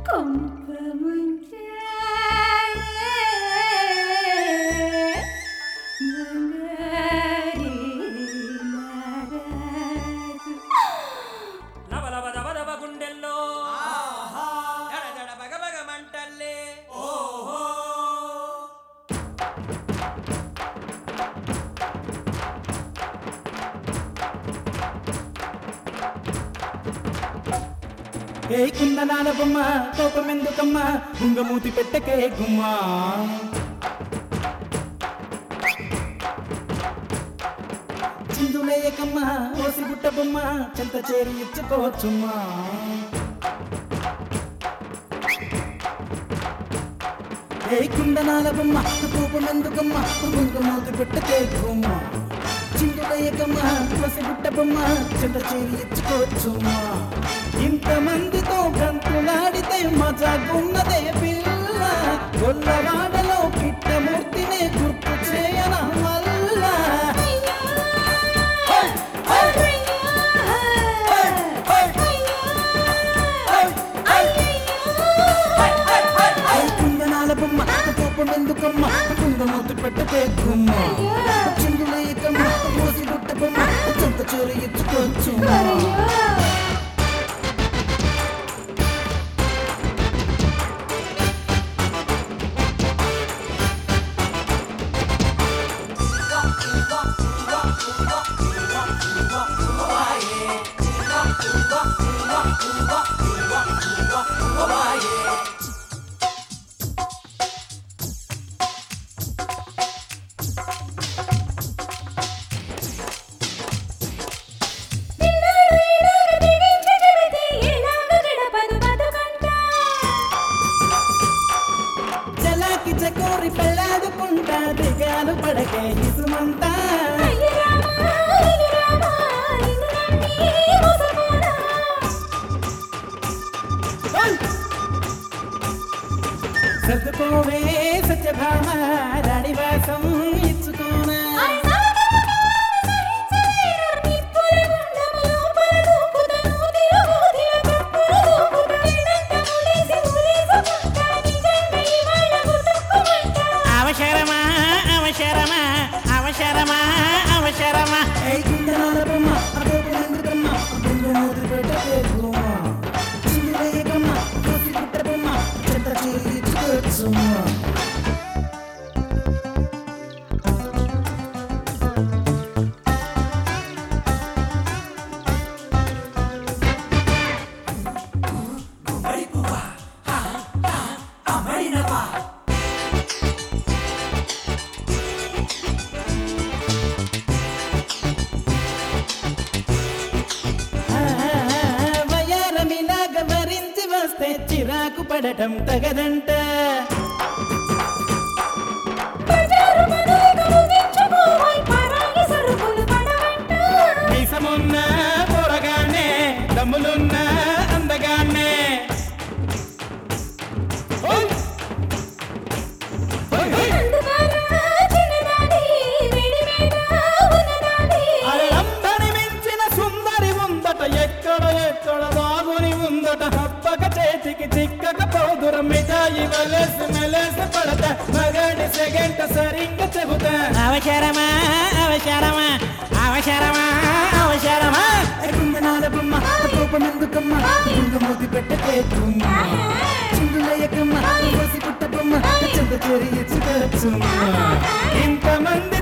కొంపముంచే బంగారి నారాజు. లవ లవ దవ దవ గుండెల్లో దడ దడ బగ బగ మంటల్లే ఓహో ఏ కుందనాల బొమ్మ కోపమెందుకమ్మా గుంగమూతి పెట్టకే గుమ్మా చిందులేయకమ్మా ఓసి గుట్ట బొమ్మ చెంత చేరి ఇచ్చుకోవచ్చుమ్మా ఏ కుందనాల బొమ్మ కోపమెందుకమ్మా గుంగమూతి పెట్టకే గుమ్మా చిందులేయకమ్మా ఓసి గుట్ట బొమ్మ చెంత చేరి ఇచ్చుకోవచ్చుమ్మా ఇంతమందితో గంతులాడితే మజాగున్నదే పిల్ల గొల్లవాడలో పిట్టమూర్తినే గుర్తు చేయన వల్ల కుందనాల బొమ్మ కోపం ఎందుకమ్మ కుందమూతి పెట్టకే గుమ్మ చిందులేయకమ్మ మోసి గుట్ట బొమ్మ చెంత చోరు ఇచ్చుకోవచ్చు జలాకి చకోరి పెళ్ళాడుకుంటా దిగాలు పడకే ఇసుమంతా సర్దుకోవే సత్యభామ రాణివాసం ఇచ్చుకోనా అవసరమా అవసరమా అవసరమా అవసరమా ఏ కుందనాల బొమ్మ అదొక ఎందుకమ్మ గుండెమూతి పెట్టకే గుమ్మ చిందులేయకమ్మ కోసి గుట్ట బొమ్మ చెత్త చేరి ఇచ్చుకోవచ్చుమ్మా వయారమిలాగ వరించి వస్తే చిరాకు పడటం తగదంట మీసమున్న పొరగానే దమ్ములున్న అందగానే ఓయ్! ఓయ్, ఓయ్! అల్లందరి మించిన సుందరి ఉందట ఎక్కడ ఎక్కడ బాగుని ఉందట హప్పక చేతికి చిక్కక పోదుర మిఠాయి వలసి మెలసి పడత మగాడి సెగంట సరిగ్గా చెబుతా అవసరమా అవసరమా అవసరమా అవసరమా కుందనాల బొమ్మ కోపం ఎందుకమ్మ కుంగమూతి పెట్టకే గుమ్మ చిందులయ్యకమ్మ కోసి పుట్ట బొమ్మ చెంత చేరి ఇచ్చుకోవచ్చుమ్మ ఇంతమంది